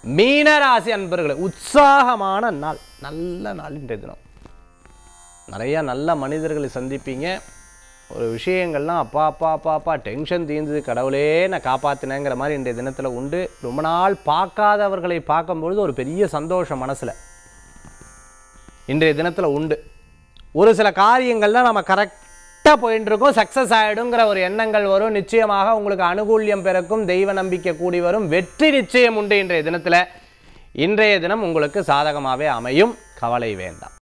மீனராசி அன்பர்களே உற்சாகமான நாள் நல்ல நாள் இன்றைய தினம் நிறைய நல்ல மனிதர்களை சந்திப்பீங்க ஒரு விஷயங்கள்லாம் அப்பா அப்பா அப்பா அப்பா டென்ஷன் தீர்ந்தது கடவுளே நான் காப்பாற்றினேங்கிற மாதிரி இன்றைய தினத்தில் உண்டு ரொம்ப நாள் பார்க்காதவர்களை பார்க்கும்பொழுது ஒரு பெரிய சந்தோஷம் மனசில் இன்றைய தினத்தில் உண்டு ஒரு சில காரியங்கள்லாம் நம்ம கரெக்டாக போயிட்டு இருக்கோம் சக்ஸஸ் ஆகிடுங்கிற ஒரு எண்ணங்கள் வரும் நிச்சயமாக உங்களுக்கு அனுகூல்யம் பிறக்கும் தெய்வ நம்பிக்கை கூடி வரும் வெற்றி நிச்சயம் உண்டு இன்றைய தினத்தில் இன்றைய தினம் உங்களுக்கு சாதகமாகவே அமையும் கவலை வேண்டாம்